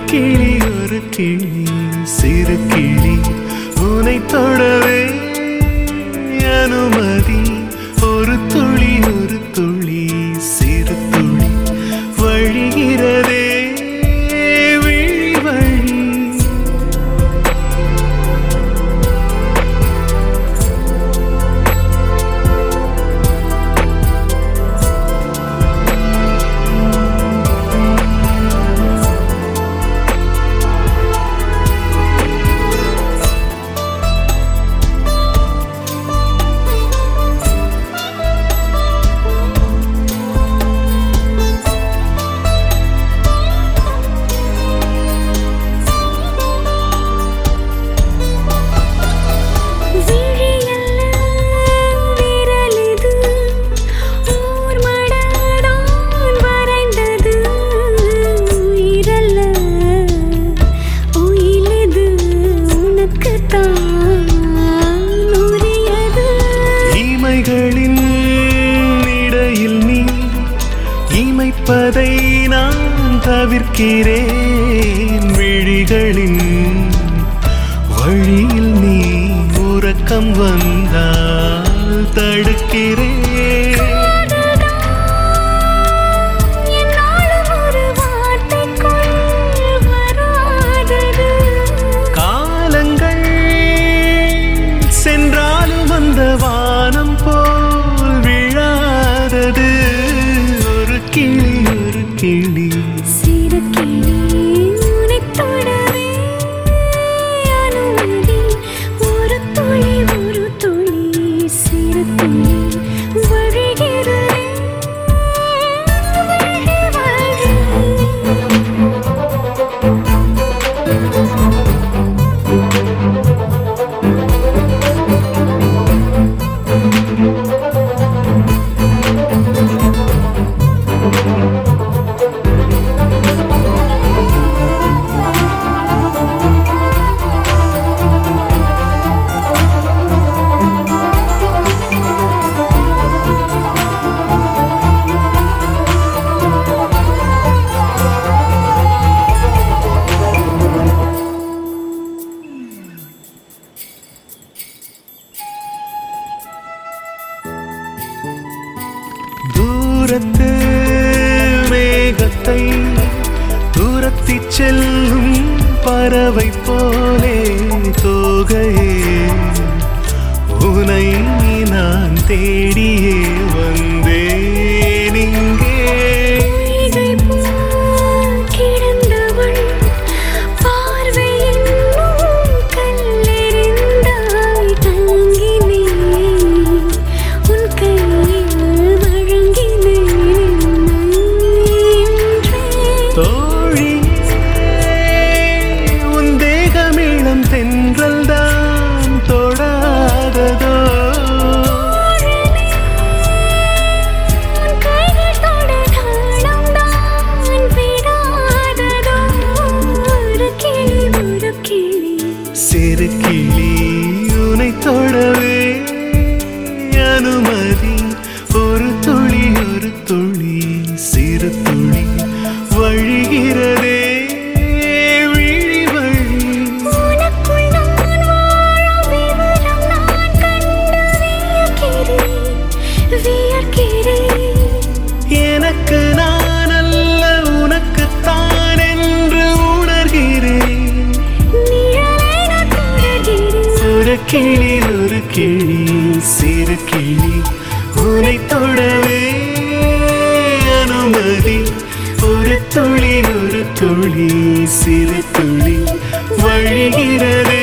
கிளி ஒரு கிளி சிறு கிளி உனை தொடவே அனுமதி ஒரு துளி ஒரு துளி சிறு துளி வழிகிறதே விழி வழி விழியல்ல விரலிது ஓர் மடதான் வரைந்தது உயிரல்ல உயிலது உனக்குத்தான் உரியது இமைகளின் இடையில் நீ இமைப்பதை நான் தவிர்க்கிறேன் விழிகளின் வழியில் நீ உறக்கம் வந்தால் தடுக்கிறேன் என்னாலும் ஒரு வார்த்தைக்குள் வராதது காலங்கள் சென்றாலும் அந்த வானம் போல் விழாதது ஒரு கிளி ஒரு கிளி சிறு கிளி உனைத் தொடவே அனுமதி ஒரு துளி ஒரு துளி சிறு துளி வழிகிறதே வழி வழி தூரத்து மேகத்தை தூரத்தி செல்லும் பறவை போலே தோகையே உனை நான் தேடியே வந்தேன் இங்கே பொய்கை போல் கிடந்தவள் பார்வையின் கல்லெறிந்தாய் தங்கினேன் உன் கையில் வழங்கினேன் என்றே தோழியே உன் தேகமிளம் தென்றல் தான் தொடாததோ உன் கைகள் தொட தாளம்தான் விடாததோ ஒரு கிளி ஒரு கிளி சிறு கிளி உனை தொடவே அனுமதி ஒரு துளி ஒரு துளி சிறு துளி வழிகிறதே விழி வழி உனக்குள் நான் வாழும் விவரம் நான் கண்டு வியக்கிறேன் வியக்கிறேன் எனக்கு நான் அல்ல உனக்குத்தான் என்று உணர்கிறேன் நிழலை நான் தொடர்கிறேன் ஒரு கிளி ஒரு கிளி சிறு கிளி உனை தொடவே அனுமதி ஒரு துளி ஒரு துளி சிறு துளி வழிகிறதே